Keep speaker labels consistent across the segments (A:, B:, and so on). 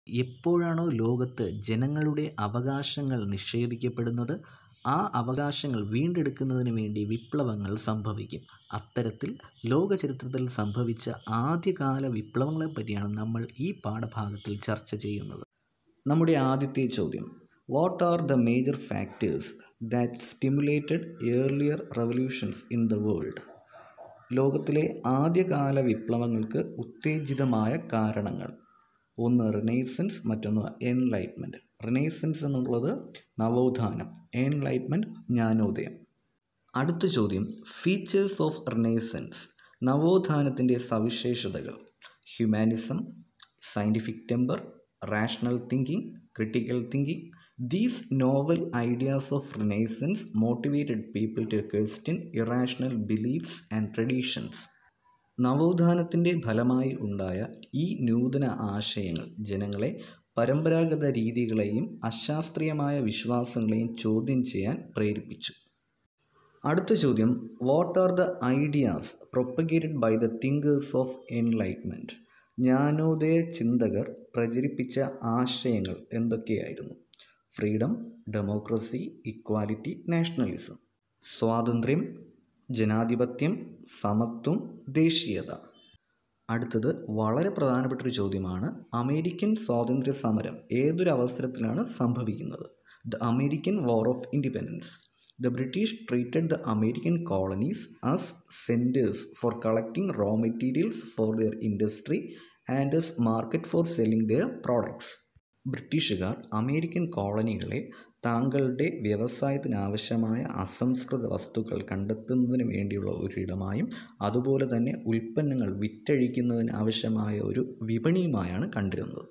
A: എപ്പോഴാണോ ലോകത്ത് ജനങ്ങളുടെ അവകാശങ്ങൾ നിഷേധിക്കപ്പെടുന്നത് ആ അവകാശങ്ങൾ വീണ്ടെടുക്കുന്നതിന് വേണ്ടി വിപ്ലവങ്ങൾ സംഭവിക്കും അത്തരത്തിൽ ലോക ചരിത്രത്തിൽ സംഭവിച്ച ആദ്യകാല വിപ്ലവങ്ങളെ പറ്റിയാണ് നമ്മൾ ഈ പാഠഭാഗത്തിൽ ചർച്ച ചെയ്യുന്നത് നമ്മുടെ ആദ്യത്തെ ചോദ്യം what are the major factors that stimulated earlier revolutions in the world ലോകത്തിലെ ആദ്യകാല വിപ്ലവങ്ങൾക്ക് ഉത്തേജിതമായ കാരണങ്ങൾ ഒന്ന് റിനൈസൻസ് മറ്റൊന്ന് എൻലൈറ്റ്മെൻറ്റ് റിനൈസൻസ് എന്നുള്ളത് നവോത്ഥാനം എൻലൈറ്റ്മെൻറ്റ് ജ്ഞാനോദയം അടുത്ത ചോദ്യം ഫീച്ചേഴ്സ് ഓഫ് റിനൈസൻസ് നവോത്ഥാനത്തിൻ്റെ സവിശേഷതകൾ humanism scientific temper rational thinking critical thinking these novel ideas of renaissance motivated people to question irrational beliefs and traditions നവോത്ഥാനത്തിൻ്റെ ഫലമായി ഉണ്ടായ ഈ നൂതന ആശയങ്ങൾ ജനങ്ങളെ പരമ്പരാഗത രീതികളെയും അശാസ്ത്രീയമായ വിശ്വാസങ്ങളെയും ചോദ്യം ചെയ്യാൻ പ്രേരിപ്പിച്ചു അടുത്ത ചോദ്യം what are the ideas propagated by the thinkers of enlightenment ജ്ഞാനോദയ ചിന്തകർ പ്രചരിപ്പിച്ച ആശയങ്ങൾ എന്തൊക്കെയായിരുന്നു ഫ്രീഡം ഡെമോക്രസി ഇക്വാലിറ്റി നാഷണലിസം സ്വാതന്ത്ര്യം ജനാധിപത്യം സമത്വം ദേശീയത അടുത്തത് വളരെ പ്രധാനപ്പെട്ട ഒരു ചോദ്യമാണ് അമേരിക്കൻ സ്വാതന്ത്ര്യ സമരം ഏതൊരു അവസരത്തിലാണ് സംഭവിക്കുന്നത് the American war of independence the British treated the American colonies as centres for collecting raw materials for their industry and as market for selling their products ബ്രിട്ടീഷുകാർ അമേരിക്കൻ കോളനികളെ താങ്കളുടെ വ്യവസായത്തിനാവശ്യമായ അസംസ്കൃത വസ്തുക്കൾ കണ്ടെത്തുന്നതിന് വേണ്ടിയുള്ള ഒരിടമായും അതുപോലെ തന്നെ ഉൽപ്പന്നങ്ങൾ വിറ്റഴിക്കുന്നതിന് ആവശ്യമായ ഒരു വിപണിയുമായാണ് കണ്ടിരുന്നത്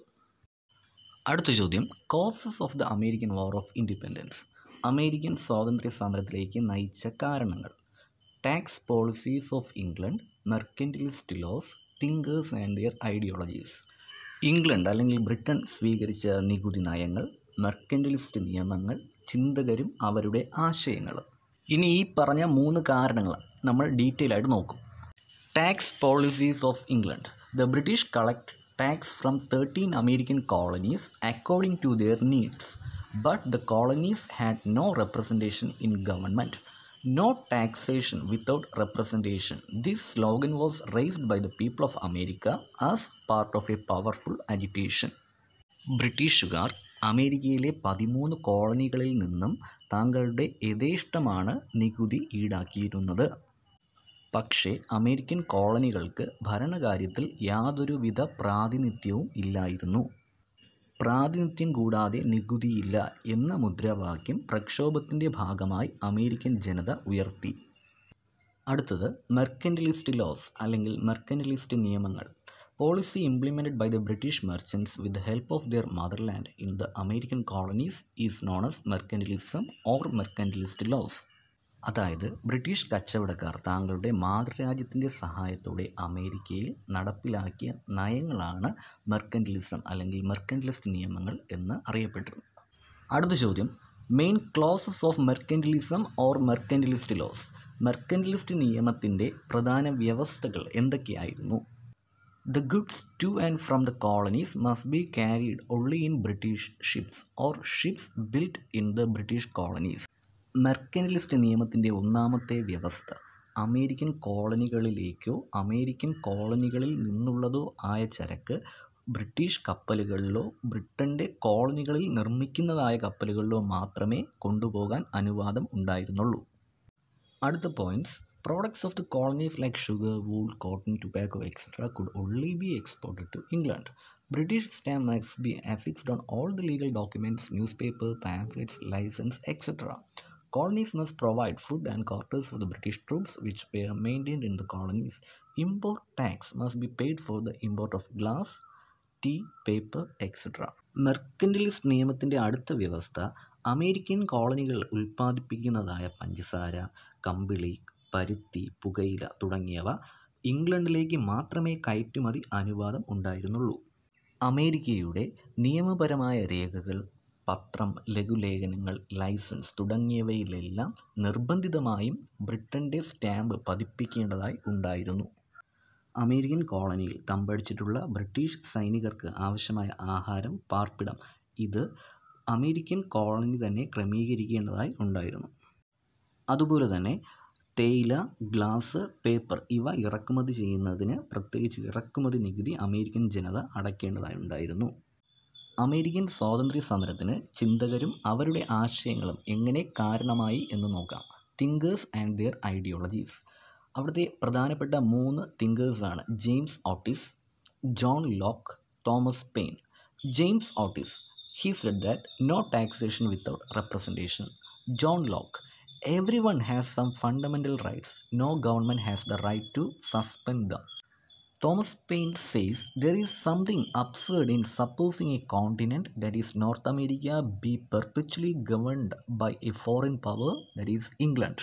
A: അടുത്ത ചോദ്യം causes of the American war of independence American സ്വാതന്ത്ര്യ സമരത്തിലേക്ക് നയിച്ച കാരണങ്ങൾ tax policies of England mercantilist laws thinkers and their ideologies England അല്ലെങ്കിൽ ബ്രിട്ടൻ സ്വീകരിച്ച നികുതി നയങ്ങൾ മെർക്കൻറ്റലിസ്റ്റ് നിയമങ്ങൾ ചിന്തകരും അവരുടെ ആശയങ്ങളും ഇനി ഈ പറഞ്ഞ മൂന്ന് കാരണങ്ങൾ നമ്മൾ ഡീറ്റെയിൽ ആയിട്ട് നോക്കും tax policies of England the British collect tax from thirteen American colonies according to their needs but the colonies had no representation in government No taxation without representation. This slogan was raised by the people of America as part of a powerful agitation. ബ്രിട്ടീഷുകാർ അമേരിക്കയിലെ പതിമൂന്ന് കോളനികളിൽ നിന്നും താങ്കളുടെ യഥേഷ്ടമാണ് നികുതി ഈടാക്കിയിരുന്നത് പക്ഷേ American കോളനികൾക്ക് ഭരണകാര്യത്തിൽ യാതൊരുവിധ പ്രാതിനിധ്യവും ഇല്ലായിരുന്നു പ്രാതിനിധ്യം കൂടാതെ നികുതിയില്ല എന്ന മുദ്രാവാക്യം പ്രക്ഷോഭത്തിൻ്റെ ഭാഗമായി അമേരിക്കൻ ജനത ഉയർത്തി അടുത്തത് മെർക്കൻറ്റലിസ്റ്റ് ലോസ് അല്ലെങ്കിൽ മെർക്കൻറ്റലിസ്റ്റ് നിയമങ്ങൾ policy implemented by the British merchants with the help of their motherland in the American colonies is known as mercantilism or mercantilist laws അതായത് ബ്രിട്ടീഷ് കച്ചവടക്കാർ താങ്കളുടെ മാതൃരാജ്യത്തിൻ്റെ സഹായത്തോടെ അമേരിക്കയിൽ നടപ്പിലാക്കിയ നയങ്ങളാണ് മെർക്കൻറ്റലിസം അല്ലെങ്കിൽ മെർക്കൻറ്റലിസ്റ്റ് നിയമങ്ങൾ എന്ന് അറിയപ്പെട്ടിരുന്നത് അടുത്ത ചോദ്യം main clauses of mercantilism or mercantilist laws mercantilist നിയമത്തിൻ്റെ പ്രധാന വ്യവസ്ഥകൾ എന്തൊക്കെയായിരുന്നു The goods to and from the colonies must be carried only in British ships or ships built in the British colonies. മെർക്കനലിസ്റ്റ് നിയമത്തിൻ്റെ ഒന്നാമത്തെ വ്യവസ്ഥ അമേരിക്കൻ കോളനികളിലേക്കോ അമേരിക്കൻ കോളനികളിൽ നിന്നുള്ളതോ ആയ ചരക്ക് British കപ്പലുകളിലോ ബ്രിട്ടൻ്റെ കോളനികളിൽ നിർമ്മിക്കുന്നതായ കപ്പലുകളിലോ മാത്രമേ കൊണ്ടുപോകാൻ അനുവാദം ഉണ്ടായിരുന്നുള്ളൂ അടുത്ത points Products of the colonies like sugar, wool, cotton, tobacco, etc. could only be exported to England. British stamp must be affixed on all the legal documents, newspaper, pamphlets, license, etc. Colonies must provide food and quarters for the British troops which were maintained in the colonies. Import tax must be paid for the import of glass, tea paper etcetera mercantilist നിയമത്തിൻ്റെ അടുത്ത വ്യവസ്ഥ American കോളനികൾ ഉൽപ്പാദിപ്പിക്കുന്നതായ പഞ്ചസാര കമ്പിളി പരുത്തി പുകയില തുടങ്ങിയവ ഇംഗ്ലണ്ടിലേക്ക് മാത്രമേ കയറ്റുമതി അനുവാദം ഉണ്ടായിരുന്നുള്ളൂ അമേരിക്കയുടെ നിയമപരമായ രേഖകൾ പത്രം ലഘുലേഖനങ്ങൾ ലൈസൻസ് തുടങ്ങിയവയിലെല്ലാം നിർബന്ധിതമായും ബ്രിട്ടൻ്റെ സ്റ്റാമ്പ് പതിപ്പിക്കേണ്ടതായി ഉണ്ടായിരുന്നു അമേരിക്കൻ കോളനിയിൽ തമ്പടിച്ചിട്ടുള്ള ബ്രിട്ടീഷ് സൈനികർക്ക് ആവശ്യമായ ആഹാരം പാർപ്പിടം ഇത് അമേരിക്കൻ കോളനി തന്നെ ക്രമീകരിക്കേണ്ടതായി ഉണ്ടായിരുന്നു അതുപോലെ തന്നെ തേയില ഗ്ലാസ് പേപ്പർ ഇവ ഇറക്കുമതി ചെയ്യുന്നതിന് പ്രത്യേകിച്ച് ഇറക്കുമതി നികുതി അമേരിക്കൻ ജനത അടയ്ക്കേണ്ടതായി ഉണ്ടായിരുന്നു അമേരിക്കൻ സ്വാതന്ത്ര്യ സമരത്തിന് ചിന്തകരും അവരുടെ ആശയങ്ങളും എങ്ങനെ കാരണമായി എന്ന് നോക്കാം തിങ്കേഴ്സ് ആൻഡ് ദിയർ ഐഡിയോളജീസ് അവിടുത്തെ പ്രധാനപ്പെട്ട മൂന്ന് തിങ്കേഴ്സാണ് James Otis John Locke Thomas Paine James Otis he said that no taxation without representation. John Locke, everyone has some fundamental rights. No government has the right to suspend them. Thomas Paine says there is something absurd in supposing a continent that is North America be perpetually governed by a foreign power that is England.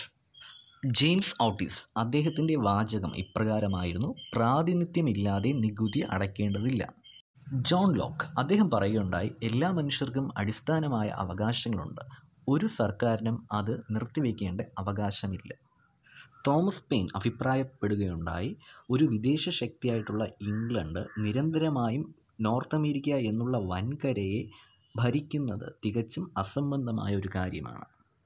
A: James Otis അദ്ദേഹത്തിൻ്റെ വാചകം ഇപ്രകാരമായിരുന്നു പ്രാതിനിധ്യമില്ലാതെ നികുതി അടയ്ക്കേണ്ടതില്ല John Locke അദ്ദേഹം പറയുകയുണ്ടായി എല്ലാ മനുഷ്യർക്കും അടിസ്ഥാനമായ അവകാശങ്ങളുണ്ട് ഒരു സർക്കാരിനും അത് നിർത്തിവെക്കേണ്ട അവകാശമില്ല തോമസ് പെയിൻ അഭിപ്രായപ്പെടുകയുണ്ടായി ഒരു വിദേശ ശക്തിയായിട്ടുള്ള ഇംഗ്ലണ്ട് നിരന്തരമായും നോർത്ത് അമേരിക്ക എന്നുള്ള വൻകരയെ ഭരിക്കുന്നത് തികച്ചും അസംബന്ധമായ ഒരു കാര്യമാണ്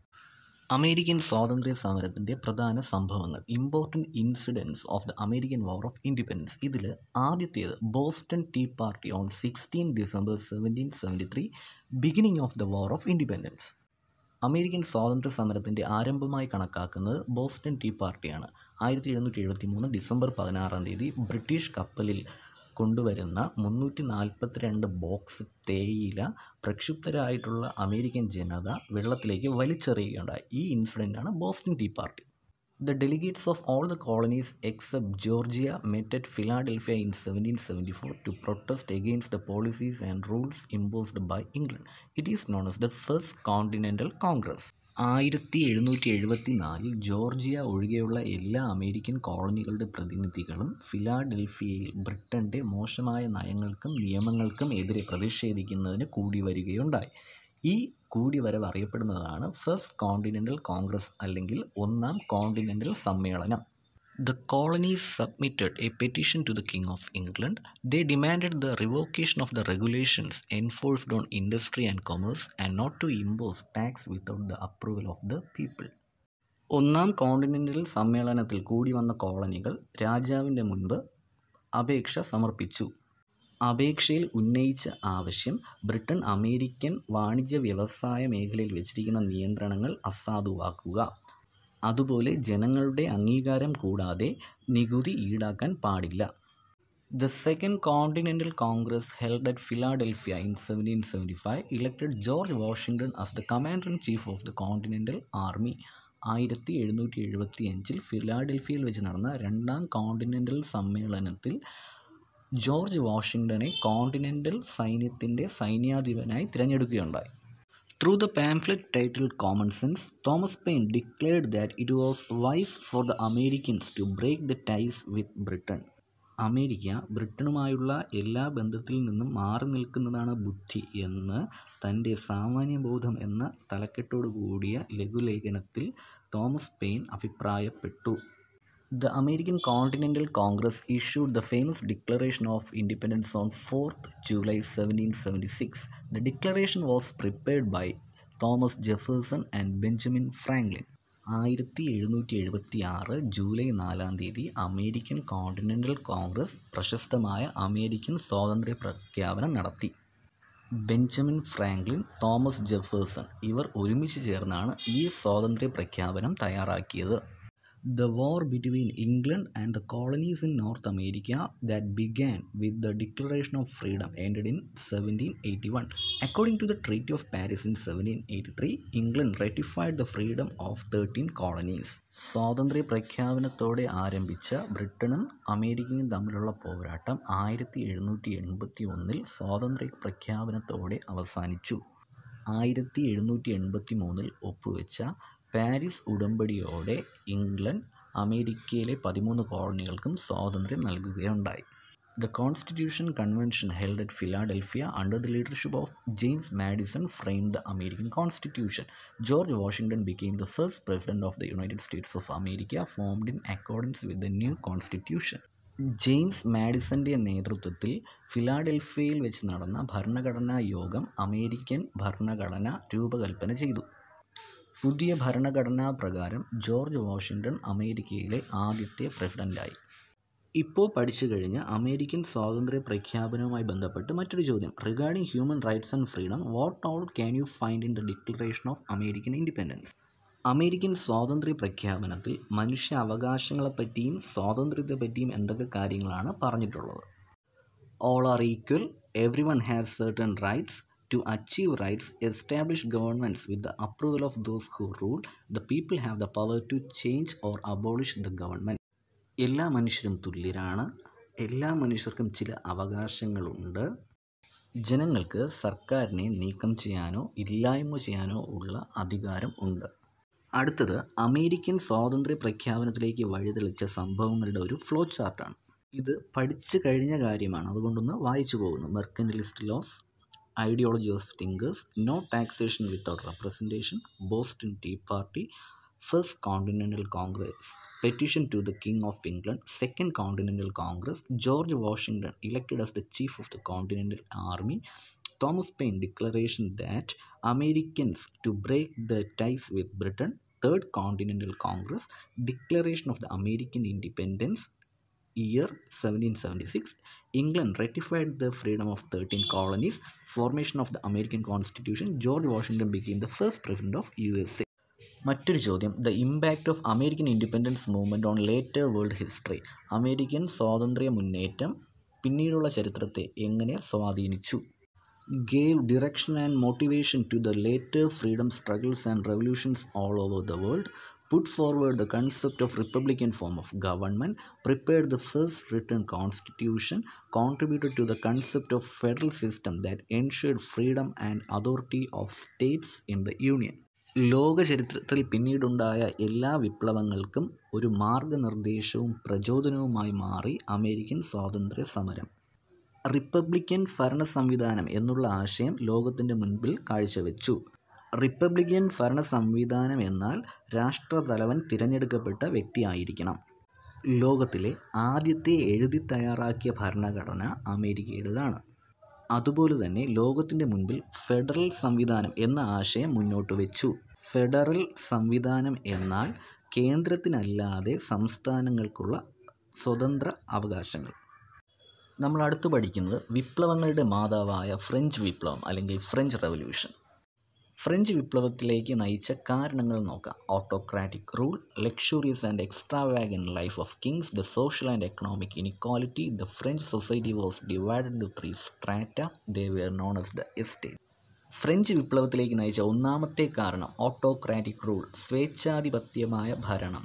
A: അമേരിക്കൻ സ്വാതന്ത്ര്യ സമരത്തിൻ്റെ പ്രധാന സംഭവങ്ങൾ important incidents of the American war of independence ഇതിൽ ആദ്യത്തേത് Boston tea party on sixteen December seventeen seventy three beginning of the war of independence American സ്വാതന്ത്ര്യ സമരത്തിൻ്റെ ആരംഭമായി കണക്കാക്കുന്നത് ബോസ്റ്റൺ ടീ പാർട്ടിയാണ് ആയിരത്തി എഴുന്നൂറ്റി എഴുപത്തി മൂന്ന് ഡിസംബർ പതിനാറാം തീയതി ബ്രിട്ടീഷ് കപ്പലിൽ കൊണ്ടുവരുന്ന മുന്നൂറ്റി നാൽപ്പത്തിരണ്ട് ബോക്സ് തേയില പ്രക്ഷുബ്ധരായിട്ടുള്ള അമേരിക്കൻ ജനത വെള്ളത്തിലേക്ക് വലിച്ചെറിയുകയുണ്ടായി ഈ ഇൻസിഡൻ്റാണ് Boston tea party the delegates of all the colonies except Georgia met at Philadelphia in seventeen seventy four to protest against the policies and rules imposed by England it is known as the first continental congress ആയിരത്തി എഴുന്നൂറ്റി എഴുപത്തി നാലിൽ Georgia ഒഴികെയുള്ള എല്ലാ American കോളനികളുടെ പ്രതിനിധികളും ഫിലാഡൽഫിയയിൽ ബ്രിട്ടൻ്റെ മോശമായ നയങ്ങൾക്കും നിയമങ്ങൾക്കും എതിരെ പ്രതിഷേധിക്കുന്നതിന് കൂടി വരികയുണ്ടായി ഈ കൂടിവരവ് അറിയപ്പെടുന്നതാണ് ഫസ്റ്റ് കോണ്ടിനെൻ്റൽ കോൺഗ്രസ് അല്ലെങ്കിൽ ഒന്നാം കോണ്ടിനെൻ്റൽ സമ്മേളനം The colonies submitted a petition to the King of England. They demanded the revocation of the regulations enforced on industry and commerce and not to impose tax without the approval of the people. ഒന്നാം continental സമ്മേളനത്തിൽ കൂടി വന്ന കോളനികൾ രാജാവിൻ്റെ മുൻപ് അപേക്ഷ സമർപ്പിച്ചു അപേക്ഷയിൽ ഉന്നയിച്ച ആവശ്യം ബ്രിട്ടൻ അമേരിക്കൻ വാണിജ്യ വ്യവസായ മേഖലയിൽ വെച്ചിരിക്കുന്ന നിയന്ത്രണങ്ങൾ അസാധുവാക്കുക അതുപോലെ ജനങ്ങളുടെ അംഗീകാരം കൂടാതെ നികുതി ഈടാക്കാൻ പാടില്ല the second continental congress held at Philadelphia in seventeen seventy five elected George Washington as the commander in chief of the continental army ആയിരത്തി എഴുന്നൂറ്റി എഴുപത്തി അഞ്ചിൽ ഫിലാഡൽഫിയയിൽ വെച്ച് നടന്ന രണ്ടാം കോണ്ടിനെൻ്റൽ സമ്മേളനത്തിൽ ജോർജ് വാഷിംഗ്ടനെ കോണ്ടിനെൻ്റൽ സൈന്യത്തിൻ്റെ സൈന്യാധിപനായി തിരഞ്ഞെടുക്കുകയുണ്ടായി Through the pamphlet titled Common Sense, Thomas Paine declared that it was wise for the Americans to break the ties with Britain. America ബ്രിട്ടനുമായുള്ള എല്ലാ ബന്ധത്തിൽ നിന്നും മാറി നിൽക്കുന്നതാണ് ബുദ്ധി എന്ന് തൻ്റെ സാമാന്യബോധം എന്ന തലക്കെട്ടോടു കൂടിയ ലഘുലേഖനത്തിൽ തോമസ് പെയിൻ അഭിപ്രായപ്പെട്ടു The American Continental Congress issued the famous Declaration of Independence on 4th July 1776. The declaration was prepared by Thomas Jefferson and Benjamin Franklin. ആയിരത്തി എഴുന്നൂറ്റി എഴുപത്തി ആറ് ജൂലൈ നാലാം തീയതി അമേരിക്കൻ കോണ്ടിനെൻ്റൽ കോൺഗ്രസ് പ്രശസ്തമായ അമേരിക്കൻ സ്വാതന്ത്ര്യ പ്രഖ്യാപനം നടത്തി ബെഞ്ചമിൻ ഫ്രാങ്ക്ലിൻ തോമസ് ജെഫേഴ്സൺ ഇവർ ഒരുമിച്ച് ചേർന്നാണ് ഈ സ്വാതന്ത്ര്യ പ്രഖ്യാപനം തയ്യാറാക്കിയത് The war between England and the colonies in North America that began with the Declaration of Freedom ended in 1781. According to the Treaty of Paris in 1783, England ratified the freedom of 13 colonies. സ്വാതന്ത്ര്യ പ്രഖ്യാപനത്തോടെ ആരംഭിച്ച ബ്രിട്ടനും അമേരിക്കയും തമ്മിലുള്ള പോരാട്ടം ആയിരത്തി എഴുന്നൂറ്റി എൺപത്തി ഒന്നിൽ സ്വാതന്ത്ര്യ പ്രഖ്യാപനത്തോടെ അവസാനിച്ചു ആയിരത്തി എഴുന്നൂറ്റി എൺപത്തി മൂന്നിൽ ഒപ്പുവെച്ച പാരീസ് ഉടമ്പടിയോടെ ഇംഗ്ലണ്ട് അമേരിക്കയിലെ പതിമൂന്ന് കോളനികൾക്കും സ്വാതന്ത്ര്യം നൽകുകയുണ്ടായി the constitution convention held at Philadelphia under the leadership of James Madison frame the American constitution George Washington became the first president of the United States of America formed in accordance with the new constitution James മാഡിസൻ്റെ നേതൃത്വത്തിൽ ഫിലാഡൽഫിയയിൽ വെച്ച് നടന്ന ഭരണഘടനാ യോഗം American ഭരണഘടന രൂപകൽപ്പന ചെയ്തു പുതിയ ഭരണഘടനാ പ്രകാരം ജോർജ് വാഷിങ്ടൺ അമേരിക്കയിലെ ആദ്യത്തെ പ്രസിഡൻ്റായി ഇപ്പോൾ പഠിച്ചു കഴിഞ്ഞ അമേരിക്കൻ സ്വാതന്ത്ര്യ പ്രഖ്യാപനവുമായി ബന്ധപ്പെട്ട് മറ്റൊരു ചോദ്യം regarding human rights and freedom what all can you find in the declaration of American independence American സ്വാതന്ത്ര്യ പ്രഖ്യാപനത്തിൽ മനുഷ്യ അവകാശങ്ങളെപ്പറ്റിയും സ്വാതന്ത്ര്യത്തെപ്പറ്റിയും എന്തൊക്കെ കാര്യങ്ങളാണ് പറഞ്ഞിട്ടുള്ളത് all are equal every one has certain rights to achieve rights establish governments with the approval of those who rule the people have the power to change or abolish the government എല്ലാ മനുഷ്യരും തുല്യരാണ് എല്ലാ മനുഷ്യർക്കും ചില അവകാശങ്ങളുണ്ട് ജനങ്ങൾക്ക് സർക്കാരിനെ നീക്കം ചെയ്യാനോ ഇല്ലായ്മ ചെയ്യാനോ ഉള്ള അധികാരം ഉണ്ട് അടുത്തത് അമേരിക്കൻ സ്വാതന്ത്ര്യ പ്രഖ്യാപനത്തിലേക്ക് വഴിതെളിച്ച സംഭവങ്ങളുടെ ഒരു ഫ്ലോ ചാർട്ടാണ് ഇത് പഠിച്ചു കഴിഞ്ഞ കാര്യമാണ് അതുകൊണ്ടൊന്ന് വായിച്ചു പോകുന്നു mercantilist laws ideology of thinkers no taxation without representation Boston tea party first continental congress petition to the king of England second continental congress George Washington elected as the chief of the continental army thomas paine declaration that americans to break the ties with britain third continental congress declaration of the american independence year 1776 england ratified the freedom of 13 colonies formation of the american constitution george washington became the first president of usa മറ്റൊരു ചോദ്യം the impact of American independence movement on later world history American സ്വാതന്ത്ര്യ മുന്നേറ്റം പിന്നീടുള്ള ചരിത്രത്തെ എങ്ങനെ സ്വാധീനിച്ചു gave direction and motivation to the later freedom struggles and revolutions all over the world put forward the concept of republican form of government prepared the first written constitution contributed to the concept of federal system that ensured freedom and authority of states in the union ലോക ചരിത്രത്തിൽ പിന്നീടുണ്ടായ എല്ലാ വിപ്ലവങ്ങൾക്കും ഒരു മാർഗനിർദ്ദേശവും പ്രചോദനവുമായി മാറി American സ്വാതന്ത്ര്യ സമരം Republican ഭരണ സംവിധാനം എന്നുള്ള ആശയം ലോകത്തിൻ്റെ മുൻപിൽ കാഴ്ചവെച്ചു റിപ്പബ്ലിക്കൻ ഭരണ സംവിധാനം എന്നാൽ രാഷ്ട്രതലവൻ തിരഞ്ഞെടുക്കപ്പെട്ട വ്യക്തിയായിരിക്കണം ലോകത്തിലെ ആദ്യത്തെ എഴുതി തയ്യാറാക്കിയ ഭരണഘടന അമേരിക്കയുടേതാണ് അതുപോലെ തന്നെ ലോകത്തിൻ്റെ മുൻപിൽ ഫെഡറൽ സംവിധാനം എന്ന ആശയം മുന്നോട്ട് വെച്ചു ഫെഡറൽ സംവിധാനം എന്നാൽ കേന്ദ്രത്തിനല്ലാതെ സംസ്ഥാനങ്ങൾക്കുള്ള സ്വതന്ത്ര അവകാശങ്ങൾ നമ്മൾ അടുത്ത് പഠിക്കുന്നത് വിപ്ലവങ്ങളുടെ മാതാവായ ഫ്രഞ്ച് വിപ്ലവം അല്ലെങ്കിൽ ഫ്രഞ്ച് റവല്യൂഷൻ ഫ്രഞ്ച് വിപ്ലവത്തിലേക്ക് നയിച്ച കാരണങ്ങൾ നോക്കാം autocratic rule luxurious and extravagant life of kings the social and economic inequality the French society was divided to three strata they were known as the estate French വിപ്ലവത്തിലേക്ക് നയിച്ച ഒന്നാമത്തെ കാരണം autocratic rule സ്വേച്ഛാധിപത്യമായ ഭരണം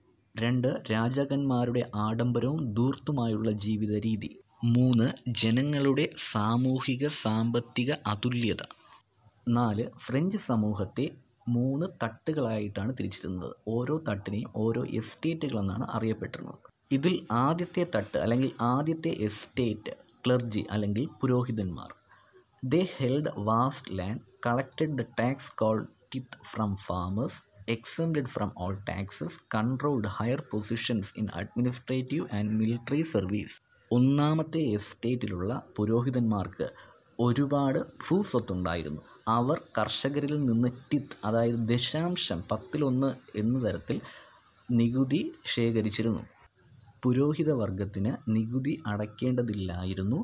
A: രണ്ട് രാജാക്കന്മാരുടെ ആഡംബരവും ധൂർത്തുമായുള്ള ജീവിത രീതി മൂന്ന് ജനങ്ങളുടെ സാമൂഹിക സാമ്പത്തിക അതുല്യത നാല് ഫ്രഞ്ച് സമൂഹത്തെ മൂന്ന് തട്ടുകളായിട്ടാണ് തിരിച്ചിരുന്നത് ഓരോ തട്ടിനെയും ഓരോ എസ്റ്റേറ്റുകൾ എന്നാണ് അറിയപ്പെട്ടിരുന്നത് ഇതിൽ ആദ്യത്തെ തട്ട് അല്ലെങ്കിൽ ആദ്യത്തെ എസ്റ്റേറ്റ് ക്ലർജി അല്ലെങ്കിൽ പുരോഹിതന്മാർ they held vast land collected the tax called tithe from farmers exempted from all taxes, controlled higher positions in administrative and military service. ഒന്നാമത്തെ എസ്റ്റേറ്റിലുള്ള പുരോഹിതന്മാർക്ക് ഒരുപാട് ഭൂസ്വത്തുണ്ടായിരുന്നു അവർ കർഷകരിൽ നിന്ന് ടിത്ത് അതായത് ദശാംശം പത്തിലൊന്ന് എന്ന തരത്തിൽ നികുതി ശേഖരിച്ചിരുന്നു പുരോഹിത വർഗത്തിന് നികുതി അടയ്ക്കേണ്ടതില്ലായിരുന്നു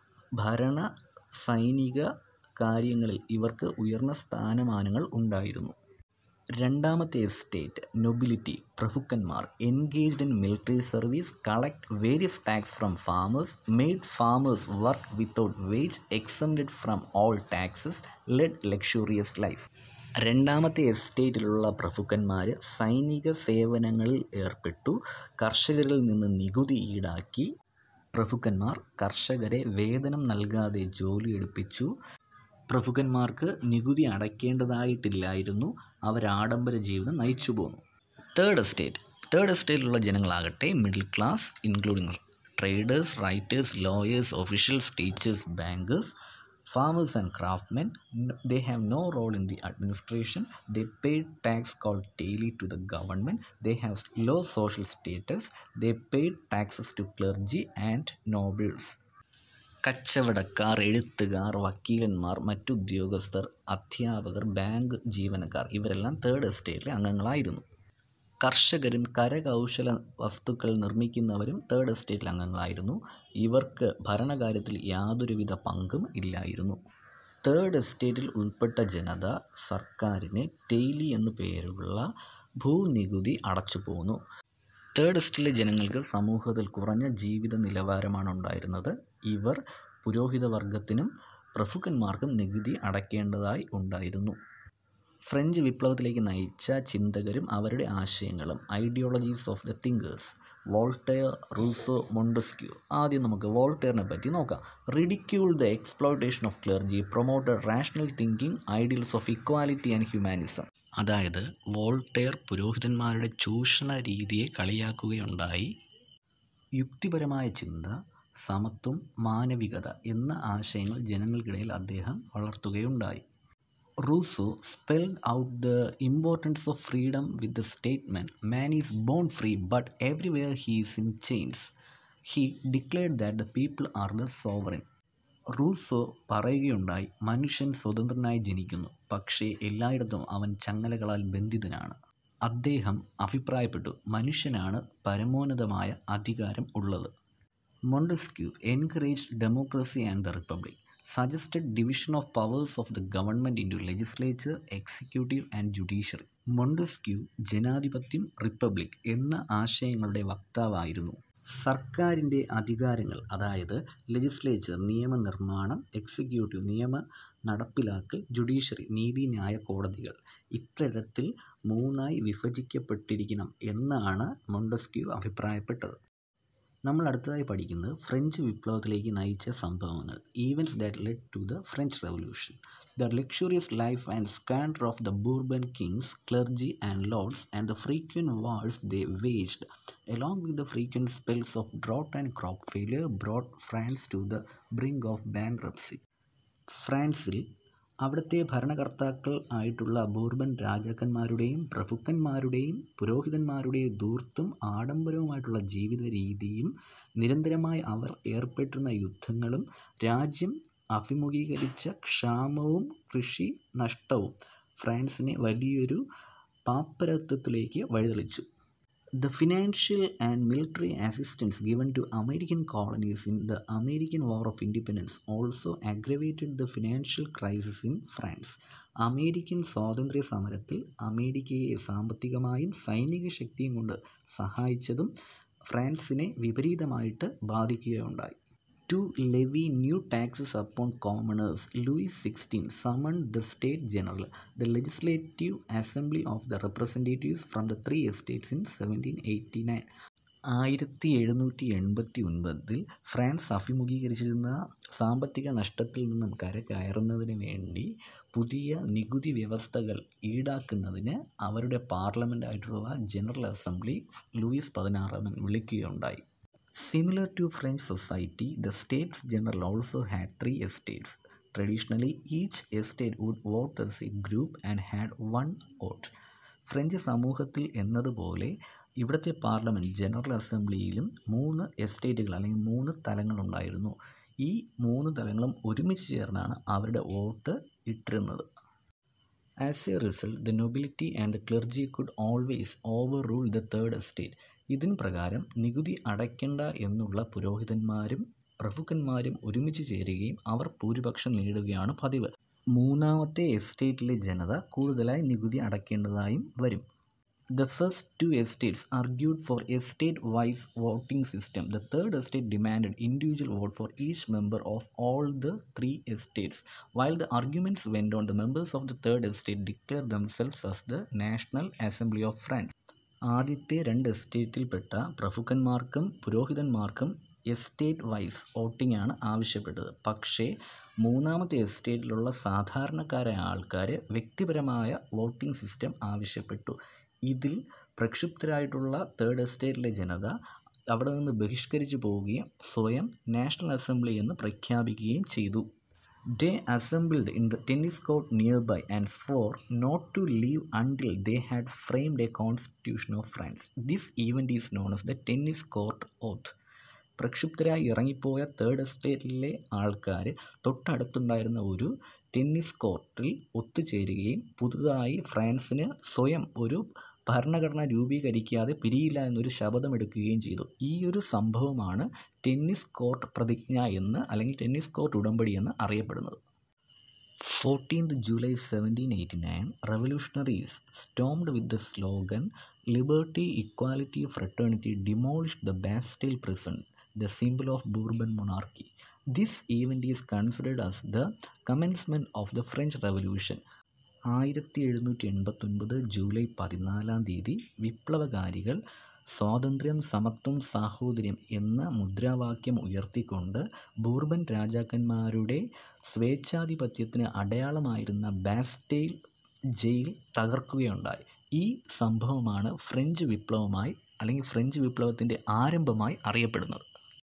A: ഭരണ സൈനിക കാര്യങ്ങളിൽ ഇവർക്ക് ഉയർന്ന സ്ഥാനമാനങ്ങൾ ഉണ്ടായിരുന്നു രണ്ടാമത്തെ എസ്റ്റേറ്റ് നൊബിലിറ്റി പ്രഭുക്കന്മാർ engaged in military service collect various tax from farmers made farmers work without wage exempted from all taxes led luxurious life രണ്ടാമത്തെ എസ്റ്റേറ്റിലുള്ള പ്രഭുക്കന്മാർ സൈനിക സേവനങ്ങളിൽ ഏർപ്പെട്ടു കർഷകരിൽ നിന്ന് നികുതി ഈടാക്കി പ്രഭുക്കന്മാർ കർഷകരെ വേതനം നൽകാതെ ജോലിയെടുപ്പിച്ചു പ്രഭുക്കന്മാർക്ക് നികുതി അടയ്ക്കേണ്ടതായിട്ടില്ലായിരുന്നു അവർ ആഡംബര ജീവിതം നയിച്ചു പോന്നു തേർഡ് എസ്റ്റേറ്റ് തേർഡ് എസ്റ്റേറ്റിലുള്ള ജനങ്ങളാകട്ടെ middle class including traders writers lawyers officials teachers bankers Farmers and craftsmen, n- they have no role in the administration. They pay tax called daily to the government. They have low social status. They pay taxes to clergy and nobles. കച്ചവടക്കാർ എഴുത്തുകാർ വക്കീലന്മാർ മറ്റുദ്യോഗസ്ഥർ അധ്യാപകർ bank ജീവനക്കാർ ഇവരെല്ലാം third എസ്റ്റേറ്റിലെ അംഗങ്ങളായിരുന്നു കർഷകരും കരകൗശല വസ്തുക്കൾ നിർമ്മിക്കുന്നവരും third എസ്റ്റേറ്റിലെ അംഗങ്ങളായിരുന്നു ഇവർക്ക് ഭരണകാര്യത്തിൽ യാതൊരുവിധ പങ്കും ഇല്ലായിരുന്നു തേർഡ് എസ്റ്റേറ്റിൽ ഉൾപ്പെട്ട ജനത സർക്കാരിന് ടെയ്ലി എന്നു പേരുള്ള ഭൂനികുതി അടച്ചു പോന്നു തേർഡ് എസ്റ്റേറ്റിലെ ജനങ്ങൾക്ക് സമൂഹത്തിൽ കുറഞ്ഞ ജീവിത നിലവാരമാണ് ഉണ്ടായിരുന്നത് ഇവർ പുരോഹിതവർഗത്തിനും പ്രഭുക്കന്മാർക്കും നികുതി അടയ്ക്കേണ്ടതായി ഉണ്ടായിരുന്നു ഫ്രഞ്ച് വിപ്ലവത്തിലേക്ക് നയിച്ച ചിന്തകരും അവരുടെ ആശയങ്ങളും ideologies of the thinkers Voltaire Rousseau Montesquieu ആദ്യം നമുക്ക് വോൾട്ടെയറിനെ പറ്റി നോക്കാം ridicule the exploitation of clergy promoted rational thinking ideals of equality and humanism അതായത് വോൾട്ടെയർ പുരോഹിതന്മാരുടെ ചൂഷണ രീതിയെ കളിയാക്കുകയുണ്ടായി യുക്തിപരമായ ചിന്ത സമത്വം മാനവികത എന്ന ആശയങ്ങൾ ജനങ്ങൾക്കിടയിൽ അദ്ദേഹം വളർത്തുകയുണ്ടായി Rousseau spelled out the importance of freedom with the statement man is born free but everywhere he is in chains he declared that the people are the sovereign Rousseau പറയുകയുണ്ടായി മനുഷ്യൻ സ്വതന്ത്രനായി ജനിക്കുന്നു പക്ഷേ എല്ലായിടത്തും അവൻ ചങ്ങലകളാൽ ബന്ധിതനാണ് അദ്ദേഹം അഭിപ്രായപ്പെട്ടു മനുഷ്യനാണ് പരമോന്നതമായ അധികാരം ഉള്ളത് Montesquieu encourage democracy and the republic suggested division of powers of the government into legislature executive and judiciary Montesquieu ജനാധിപത്യം റിപ്പബ്ലിക് എന്ന ആശയങ്ങളുടെ വക്താവായിരുന്നു സർക്കാരിൻ്റെ അധികാരങ്ങൾ അതായത് ലെജിസ്ലേച്ചർ നിയമനിർമ്മാണം എക്സിക്യൂട്ടീവ് നിയമ നടപ്പിലാക്കൽ ജുഡീഷ്യറി നീതിന്യായ കോടതികൾ ഇത്തരത്തിൽ മൂന്നായി വിഭജിക്കപ്പെട്ടിരിക്കണം എന്നാണ് മൊണ്ടസ്ക്യൂ അഭിപ്രായപ്പെട്ടത് നമ്മൾ അടുത്തതായി പഠിക്കുന്നത് ഫ്രഞ്ച് വിപ്ലവത്തിലേക്ക് നയിച്ച സംഭവങ്ങൾ events that led to the French revolution the luxurious life and scandal of the Bourbon kings clergy and lords and the frequent wars they waged along with the frequent spells of drought and crop failure brought France to the brink of bankruptcy. ഫ്രാൻസിൽ അവിടുത്തെ ഭരണകർത്താക്കൾ ആയിട്ടുള്ള Bourbon രാജാക്കന്മാരുടെയും പ്രഭുക്കന്മാരുടെയും പുരോഹിതന്മാരുടെയും ധൂർത്തും ആഡംബരവുമായിട്ടുള്ള ജീവിത രീതിയും നിരന്തരമായി അവർ ഏർപ്പെട്ടിരുന്ന യുദ്ധങ്ങളും രാജ്യം അഭിമുഖീകരിച്ച ക്ഷാമവും കൃഷി നഷ്ടവും ഫ്രാൻസിനെ വലിയൊരു പാപ്പരത്വത്തിലേക്ക് വഴിതെളിച്ചു The financial and military assistance given to American colonies in the American War of Independence also aggravated the financial crisis in France. American സ്വാതന്ത്ര്യ സമരത്തിൽ അമേരിക്കയെ സാമ്പത്തികമായും സൈനിക ശക്തിയും കൊണ്ട് സഹായിച്ചതും ഫ്രാൻസിനെ വിപരീതമായിട്ട് ബാധിക്കുകയുണ്ടായി to levy new taxes upon commoners Louis sixteen summon the state general the legislative assembly of the representatives from the three estates in seventeen eighty nine ആയിരത്തി എഴുന്നൂറ്റി എൺപത്തി ഒൻപതിൽ ഫ്രാൻസ് അഭിമുഖീകരിച്ചിരുന്ന സാമ്പത്തിക നഷ്ടത്തിൽ നിന്നും കരകയറുന്നതിന് വേണ്ടി പുതിയ നികുതി വ്യവസ്ഥകൾ ഈടാക്കുന്നതിന് അവരുടെ പാർലമെൻ്റായിട്ടുള്ള ജനറൽ അസംബ്ലി ലൂയിസ് പതിനാറാമൻ വിളിക്കുകയുണ്ടായി Similar to French society, the States General also had three estates. Traditionally, each estate would vote as a group and had one vote. French സമൂഹത്തിൽ എന്നതുപോലെ ഇവിടുത്തെ പാർലമെൻറ്റ് ജനറൽ അസംബ്ലിയിലും മൂന്ന് എസ്റ്റേറ്റുകൾ അല്ലെങ്കിൽ മൂന്ന് തലങ്ങളുണ്ടായിരുന്നു ഈ മൂന്ന് തലങ്ങളും ഒരുമിച്ച് ചേർന്നാണ് അവരുടെ വോട്ട് ഇട്ടിരുന്നത് as a result the nobility and the clergy could always overrule the third estate ഇതിന് പ്രകാരം നികുതി അടയ്ക്കേണ്ട എന്നുള്ള പുരോഹിതന്മാരും പ്രഭുക്കന്മാരും ഒരുമിച്ച് ചേരുകയും അവർ ഭൂരിപക്ഷം നേടുകയാണ് പതിവ് മൂന്നാമത്തെ എസ്റ്റേറ്റിലെ ജനത കൂടുതലായി നികുതി അടയ്ക്കേണ്ടതായും വരും The first two estates argued for estate wise voting system. The third estate demanded individual vote for each member of all the three estates. While the arguments went on, the members of the third estate declared themselves as the National Assembly of France. ആദ്യത്തെ രണ്ട് എസ്റ്റേറ്റിൽപ്പെട്ട പ്രഭുക്കന്മാർക്കും പുരോഹിതന്മാർക്കും estate wise voting ആണ് ആവശ്യപ്പെട്ടത് പക്ഷേ മൂന്നാമത്തെ എസ്റ്റേറ്റിലുള്ള സാധാരണക്കാരായ ആൾക്കാർ വ്യക്തിപരമായ വോട്ടിംഗ് സിസ്റ്റം ആവശ്യപ്പെട്ടു ഇതിൽ പ്രക്ഷുബ്ധരായിട്ടുള്ള തേർഡ് എസ്റ്റേറ്റിലെ ജനത അവിടെ നിന്ന് ബഹിഷ്കരിച്ചു പോവുകയും സ്വയം നാഷണൽ അസംബ്ലി എന്ന് പ്രഖ്യാപിക്കുകയും ചെയ്തു They assembled in the tennis court nearby and swore not to leave until they had framed a constitution of France. This event is known as the tennis court oath. പ്രക്ഷുബ്ധരായി ഇറങ്ങിപ്പോയ third എസ്റ്റേറ്റിലെ ആൾക്കാർ തൊട്ടടുത്തുണ്ടായിരുന്ന ഒരു tennis കോർട്ടിൽ ഒത്തുചേരുകയും പുതുതായി ഫ്രാൻസിന് സ്വയം ഒരു ഭരണഘടന രൂപീകരിക്കാതെ പിരിയില്ല എന്നൊരു ശപഥമെടുക്കുകയും ചെയ്തു ഈ ഒരു സംഭവമാണ് ടെന്നീസ് കോർട്ട് പ്രതിജ്ഞ എന്ന് അല്ലെങ്കിൽ ടെന്നീസ് കോർട്ട് ഉടമ്പടി എന്ന് അറിയപ്പെടുന്നത് fourteenth July seventeen eighty nine revolutionaries stormed with the slogan liberty equality fraternity demolish the Bastille prison the symbol of Bourbon monarchy this event is considered as the commencement of the French revolution ആയിരത്തി എഴുന്നൂറ്റി എൺപത്തൊൻപത് July പതിനാലാം തീയതി വിപ്ലവകാരികൾ സ്വാതന്ത്ര്യം സമത്വം സാഹോദര്യം എന്ന മുദ്രാവാക്യം ഉയർത്തിക്കൊണ്ട് ബൂർബൻ രാജാക്കന്മാരുടെ സ്വേച്ഛാധിപത്യത്തിന് അടയാളമായിരുന്ന ബാസ്റ്റെയിൽ ജയിൽ തകർക്കുകയുണ്ടായി ഈ സംഭവമാണ് ഫ്രഞ്ച് വിപ്ലവമായി അല്ലെങ്കിൽ ഫ്രഞ്ച് വിപ്ലവത്തിൻ്റെ ആരംഭമായി അറിയപ്പെടുന്നത്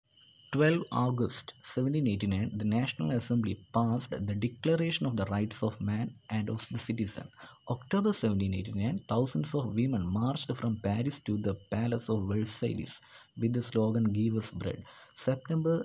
A: 12 August 1789, the National Assembly passed the Declaration of the Rights of Man and of the Citizen. October 1789, thousands of women marched from Paris to the Palace of Versailles with the slogan Give us bread. September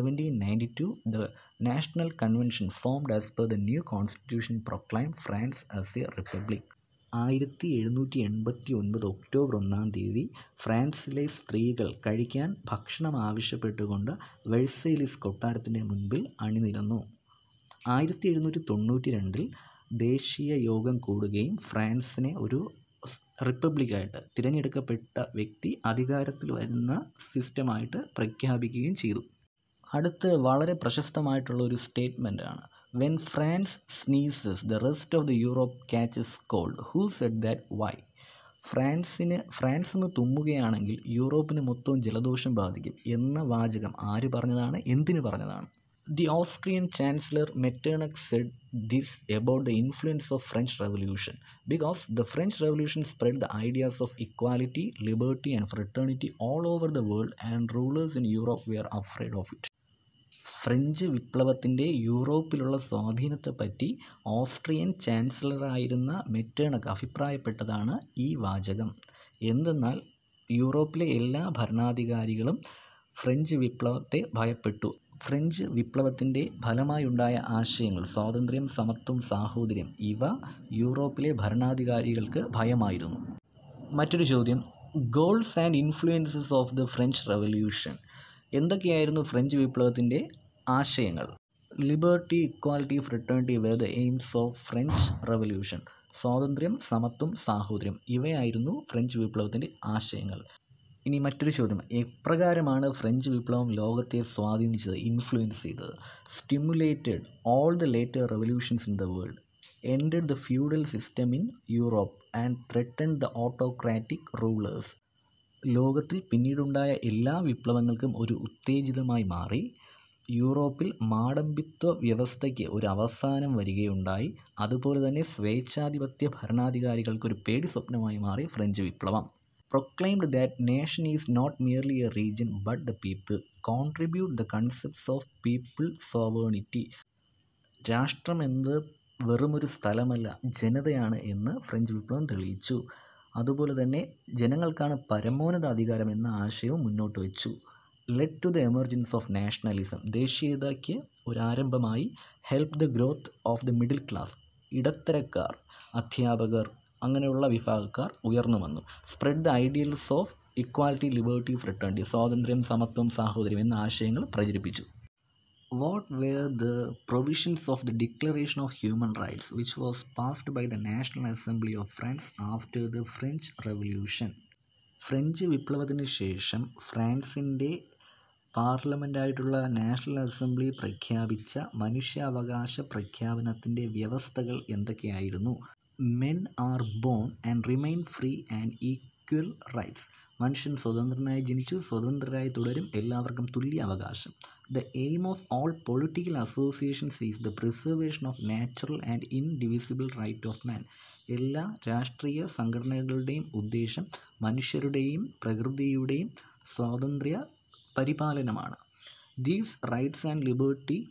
A: 1792, the National Convention formed as per the new constitution proclaimed France as a republic. ആയിരത്തി എഴുന്നൂറ്റി എൺപത്തി ഒൻപത് October ഒന്നാം തീയതി ഫ്രാൻസിലെ സ്ത്രീകൾ കഴിക്കാൻ ഭക്ഷണം ആവശ്യപ്പെട്ടുകൊണ്ട് വെഴ്സൈലിസ് കൊട്ടാരത്തിൻ്റെ മുൻപിൽ അണിനിരന്നു ആയിരത്തി എഴുന്നൂറ്റി തൊണ്ണൂറ്റി രണ്ടിൽ ദേശീയ യോഗം കൂടുകയും ഫ്രാൻസിനെ ഒരു റിപ്പബ്ലിക്കായിട്ട് തിരഞ്ഞെടുക്കപ്പെട്ട വ്യക്തി അധികാരത്തിൽ വരുന്ന സിസ്റ്റമായിട്ട് പ്രഖ്യാപിക്കുകയും ചെയ്തു അടുത്ത് വളരെ പ്രശസ്തമായിട്ടുള്ള ഒരു സ്റ്റേറ്റ്മെൻ്റ് ആണ് when France sneezes the rest of the Europe catches cold who said that why ഫ്രാൻസിന് ഫ്രാൻസ് എന്ന് തുമ്മുകയാണെങ്കിൽ യൂറോപ്പിന് മൊത്തവും ജലദോഷം ബാധിക്കും എന്ന വാചകം ആര് പറഞ്ഞതാണ് എന്തിനു പറഞ്ഞതാണ് the Austrian chancellor Metternich said this about the influence of French revolution because the French revolution spread the ideas of equality liberty and fraternity all over the world and rulers in Europe were afraid of it French വിപ്ലവത്തിൻ്റെ യൂറോപ്പിലുള്ള സ്വാധീനത്തെപ്പറ്റി Austrian ചാൻസലറായിരുന്ന മെറ്റേണക്ക് അഭിപ്രായപ്പെട്ടതാണ് ഈ വാചകം എന്തെന്നാൽ യൂറോപ്പിലെ എല്ലാ ഭരണാധികാരികളും French വിപ്ലവത്തെ ഭയപ്പെട്ടു French വിപ്ലവത്തിൻ്റെ ഫലമായുണ്ടായ ആശയങ്ങൾ സ്വാതന്ത്ര്യം സമത്വം സാഹോദര്യം ഇവ യൂറോപ്പിലെ ഭരണാധികാരികൾക്ക് ഭയമായിരുന്നു മറ്റൊരു ചോദ്യം goals and influences of the French revolution എന്തൊക്കെയായിരുന്നു ഫ്രഞ്ച് വിപ്ലവത്തിൻ്റെ ആശയങ്ങൾ liberty equality fraternity were the aims of French revolution സ്വാതന്ത്ര്യം സമത്വം സാഹോദര്യം ഇവയായിരുന്നു ഫ്രഞ്ച് വിപ്ലവത്തിൻ്റെ ആശയങ്ങൾ ഇനി മറ്റൊരു ചോദ്യം എപ്രകാരമാണ് ഫ്രഞ്ച് വിപ്ലവം ലോകത്തെ സ്വാധീനിച്ചത് ഇൻഫ്ലുവൻസ് ചെയ്തത് stimulated all the later revolutions in the world ended the feudal system in Europe and threaten the autocratic rulers ലോകത്തിൽ പിന്നീടുണ്ടായ എല്ലാ വിപ്ലവങ്ങൾക്കും ഒരു ഉത്തേജിതമായി മാറി യൂറോപ്പിൽ മാടമ്പിത്വ വ്യവസ്ഥയ്ക്ക് ഒരു അവസാനം വരികയുണ്ടായി അതുപോലെ തന്നെ സ്വേച്ഛാധിപത്യ ഭരണാധികാരികൾക്ക് ഒരു പേടി സ്വപ്നമായി മാറി ഫ്രഞ്ച് വിപ്ലവം proclaimed that nation is not merely a region but the people contribute the concepts of people sovereignty രാഷ്ട്രം എന്നത് വെറുമൊരു സ്ഥലമല്ല ജനതയാണ് എന്ന് ഫ്രഞ്ച് വിപ്ലവം തെളിയിച്ചു അതുപോലെ തന്നെ ജനങ്ങൾക്കാണ് പരമോന്നത അധികാരം എന്ന ആശയവും മുന്നോട്ട് വെച്ചു led to the emergence of nationalism ദേശീയതയ്ക്ക് ഒരാരംഭമായി help the growth of the middle class ഇടത്തരക്കാർ അധ്യാപകർ അങ്ങനെയുള്ള വിഭാഗക്കാർ ഉയർന്നു വന്നു spread the ideals of equality liberty fraternity സ്വാതന്ത്ര്യം സമത്വം സാഹോദര്യം എന്ന ആശയങ്ങൾ പ്രചരിപ്പിച്ചു what were the provisions of the declaration of human rights which was passed by the national assembly of France after the French revolution French വിപ്ലവത്തിന് ശേഷം ഫ്രാൻസിൻ്റെ പാർലമെൻ്റായിട്ടുള്ള national assembly പ്രഖ്യാപിച്ച മനുഷ്യാവകാശ പ്രഖ്യാപനത്തിൻ്റെ വ്യവസ്ഥകൾ എന്തൊക്കെയായിരുന്നു men are born and remain free and equal rights മനുഷ്യൻ സ്വതന്ത്രനായി ജനിച്ചു സ്വതന്ത്രരായി തുടരും എല്ലാവർക്കും തുല്യ അവകാശം the aim of all political associations is the preservation of natural and indivisible right of man എല്ലാ രാഷ്ട്രീയ സംഘടനകളുടെയും ഉദ്ദേശം മനുഷ്യരുടെയും പ്രകൃതിയുടെയും സ്വാതന്ത്ര്യ പരിപാലനമാണ് these rights and liberty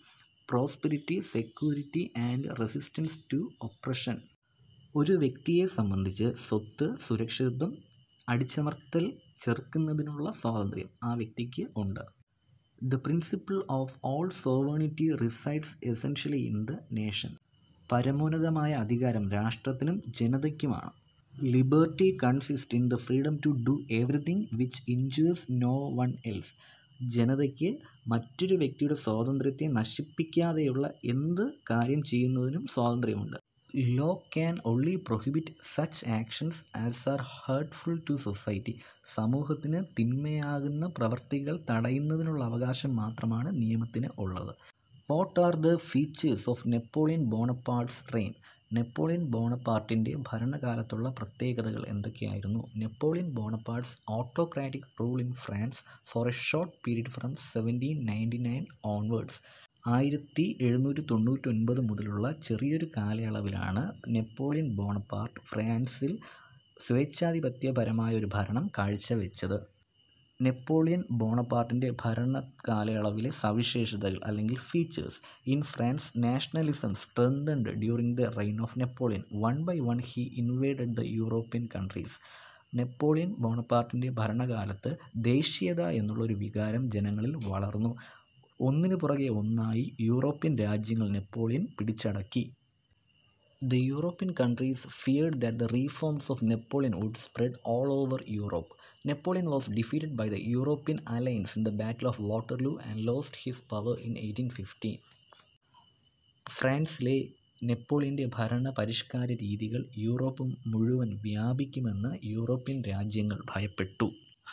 A: prosperity security and resistance to oppression ഒരു വ്യക്തിയെ സംബന്ധിച്ച് സ്വത്ത് സുരക്ഷിതത്വം അടിച്ചമർത്തൽ ചെറുക്കുന്നതിനുള്ള സ്വാതന്ത്ര്യം ആ വ്യക്തിക്ക് ഉണ്ട് the principle of all sovereignty resides essentially in the nation പരമോന്നതമായ അധികാരം രാഷ്ട്രത്തിനും ജനതയ്ക്കുമാണ് liberty consist in the freedom to do everything which injures no one else ജനതയ്ക്ക് മറ്റൊരു വ്യക്തിയുടെ സ്വാതന്ത്ര്യത്തെ നശിപ്പിക്കാതെയുള്ള എന്ത് കാര്യം ചെയ്യുന്നതിനും സ്വാതന്ത്ര്യമുണ്ട് law can only prohibit such actions as are hurtful to society സമൂഹത്തിന് തിന്മയാകുന്ന പ്രവർത്തികൾ തടയുന്നതിനുള്ള അവകാശം മാത്രമാണ് നിയമത്തിന് ഉള്ളത് what are the features of Napoleon Bonaparte's reign Napoleon ബോണപ്പാർട്ടിൻ്റെ ഭരണകാലത്തുള്ള പ്രത്യേകതകൾ എന്തൊക്കെയായിരുന്നു Napoleon Bonaparte's autocratic rule in France for a short period from seventeen ninety nine onwards ആയിരത്തി എഴുന്നൂറ്റി തൊണ്ണൂറ്റൊൻപത് മുതലുള്ള ചെറിയൊരു കാലയളവിലാണ് നെപ്പോളിയൻ ബോണപ്പാർട്ട് ഫ്രാൻസിൽ സ്വേച്ഛാധിപത്യപരമായ ഒരു ഭരണം കാഴ്ചവെച്ചത് നെപ്പോളിയൻ ബോണപ്പാർട്ടിൻ്റെ ഭരണ കാലയളവിലെ സവിശേഷതകൾ അല്ലെങ്കിൽ features in France nationalism strengthened during the reign of Napoleon one by one he invaded the European countries Napoleon ബോണപ്പാർട്ടിൻ്റെ ഭരണകാലത്ത് ദേശീയത എന്നുള്ളൊരു വികാരം ജനങ്ങളിൽ വളർന്നു ഒന്നിനു പുറകെ ഒന്നായി യൂറോപ്യൻ രാജ്യങ്ങൾ നെപ്പോളിയൻ പിടിച്ചടക്കി the European countries feared that the reforms of Napoleon would spread all over Europe Napoleon was defeated by the European alliance in the battle of Waterloo and lost his power in eighteen fifteen ഫ്രാൻസിലെ നെപ്പോളിയൻ്റെ ഭരണ പരിഷ്കാര രീതികൾ Europe മുഴുവൻ വ്യാപിക്കുമെന്ന് European രാജ്യങ്ങൾ ഭയപ്പെട്ടു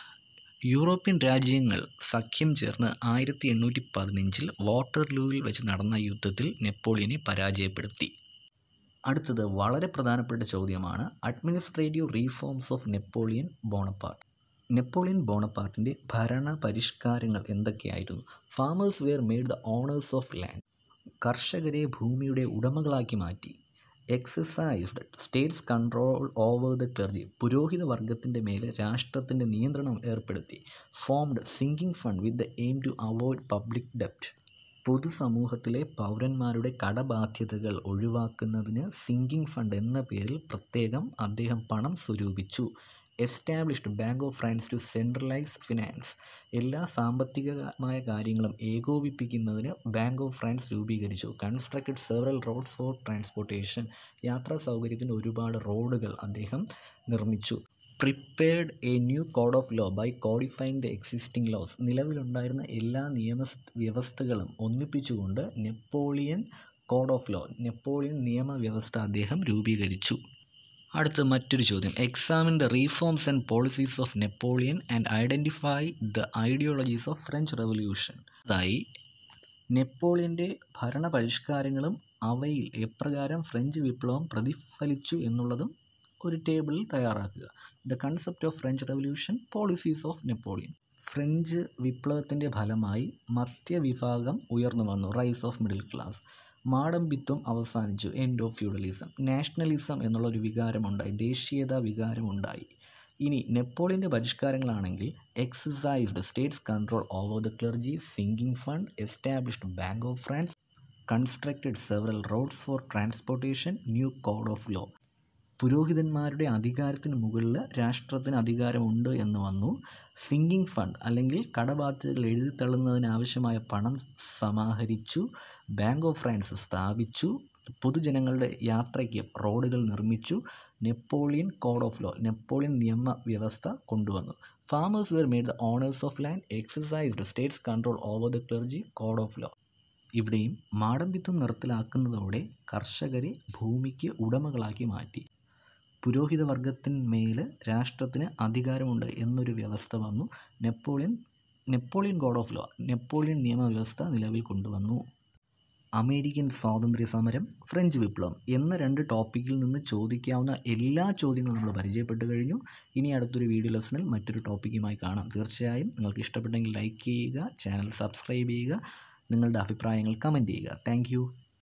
A: European രാജ്യങ്ങൾ സഖ്യം ചേർന്ന് ആയിരത്തി എണ്ണൂറ്റി പതിനഞ്ചിൽ വാട്ടർലൂവിൽ വെച്ച് നടന്ന യുദ്ധത്തിൽ നെപ്പോളിയനെ പരാജയപ്പെടുത്തി അടുത്തത് വളരെ പ്രധാനപ്പെട്ട ചോദ്യമാണ് administrative reforms of Napoleon Bonaparte Napoleon ബോണപ്പാർട്ടിൻ്റെ ഭരണ പരിഷ്കാരങ്ങൾ എന്തൊക്കെയായിരുന്നു farmers were made the owners of land കർഷകരെ ഭൂമിയുടെ ഉടമകളാക്കി മാറ്റി exercised state's control over the clergy പുരോഹിത വർഗത്തിൻ്റെ മേലെ രാഷ്ട്രത്തിൻ്റെ നിയന്ത്രണം ഏർപ്പെടുത്തി formed sinking fund with the aim to avoid public ഡെപ്റ്റ് പൊതുസമൂഹത്തിലെ പൗരന്മാരുടെ കടബാധ്യതകൾ ഒഴിവാക്കുന്നതിന് സിങ്കിങ് ഫണ്ട് എന്ന പേരിൽ പ്രത്യേകം അദ്ദേഹം പണം സ്വരൂപിച്ചു established bank of France to centralise finance എല്ലാ സാമ്പത്തികമായ കാര്യങ്ങളും ഏകോപിപ്പിക്കുന്നതിന് ബാങ്ക് ഓഫ് ഫ്രാൻസ് രൂപീകരിച്ചു constructed several roads for transportation യാത്രാ സൗകര്യത്തിന് ഒരുപാട് റോഡുകൾ അദ്ദേഹം നിർമ്മിച്ചു prepared a new code of law by codifying the existing laws നിലവിലുണ്ടായിരുന്ന എല്ലാ നിയമ വ്യവസ്ഥകളും ഒന്നിപ്പിച്ചുകൊണ്ട് Napoleon code of law Napoleon നിയമവ്യവസ്ഥ അദ്ദേഹം രൂപീകരിച്ചു അടുത്ത മറ്റൊരു ചോദ്യം examine the reforms and policies of Napoleon and identify the ideologies of French revolution അതായി നെപ്പോളിയൻ്റെ ഭരണ പരിഷ്കാരങ്ങളും അവയിൽ എപ്രകാരം ഫ്രഞ്ച് വിപ്ലവം പ്രതിഫലിച്ചു എന്നുള്ളതും ഒരു ടേബിളിൽ തയ്യാറാക്കുക the concept of French revolution policies of Napoleon French വിപ്ലവത്തിൻ്റെ ഫലമായി മധ്യവിഭാഗം ഉയർന്നു വന്നു റൈസ് ഓഫ് മിഡിൽ ക്ലാസ് മാടമ്പിത്വം അവസാനിച്ചു എൻഡ് ഓഫ് ഫ്യൂഡലിസം നാഷണലിസം എന്നുള്ള ഒരു വികാരമുണ്ടായി ദേശീയത വികാരമുണ്ടായി ഇനി നെപ്പോളിയൻ്റെ പരിഷ്കാരങ്ങളാണെങ്കിൽ exercised state's control over the clergy sinking fund established bank of France constructed several roads for transportation new code of law പുരോഹിതന്മാരുടെ അധികാരത്തിന് മുകളിൽ രാഷ്ട്രത്തിന് അധികാരമുണ്ട് എന്ന് വന്നു സിങ്കിങ് ഫണ്ട് അല്ലെങ്കിൽ കടബാധ്യതകൾ എഴുതിത്തള്ളുന്നതിന് ആവശ്യമായ പണം സമാഹരിച്ചു ബാങ്ക് ഓഫ് ഫ്രാൻസ് സ്ഥാപിച്ചു പൊതുജനങ്ങളുടെ യാത്രയ്ക്ക് റോഡുകൾ നിർമ്മിച്ചു Napoleon code of law Napoleon നിയമ വ്യവസ്ഥ കൊണ്ടുവന്നു farmers were made the owners of land exercised state's control over the clergy code of law ഇവിടെയും മാടമ്പിത്വം നിർത്തലാക്കുന്നതോടെ കർഷകരെ ഭൂമിക്ക് ഉടമകളാക്കി മാറ്റി പുരോഹിത വർഗത്തിന്മേൽ രാഷ്ട്രത്തിന് അധികാരമുണ്ട് എന്നൊരു വ്യവസ്ഥ വന്നു Napoleon Napoleon code of law Napoleon നിയമവ്യവസ്ഥ നിലവിൽ കൊണ്ടുവന്നു അമേരിക്കൻ സ്വാതന്ത്ര്യ സമരം ഫ്രഞ്ച് വിപ്ലവം എന്ന രണ്ട് ടോപ്പിക്കിൽ നിന്ന് ചോദിക്കാവുന്ന എല്ലാ ചോദ്യങ്ങളും നമ്മൾ പരിചയപ്പെട്ടു കഴിഞ്ഞു ഇനി അടുത്തൊരു വീഡിയോ ലെസണിൽ മറ്റൊരു ടോപ്പിക്കുമായി കാണാം തീർച്ചയായും നിങ്ങൾക്ക് ഇഷ്ടപ്പെട്ടെങ്കിൽ ലൈക്ക് ചെയ്യുക ചാനൽ സബ്സ്ക്രൈബ് ചെയ്യുക നിങ്ങളുടെ അഭിപ്രായങ്ങൾ കമൻറ്റ് ചെയ്യുക താങ്ക്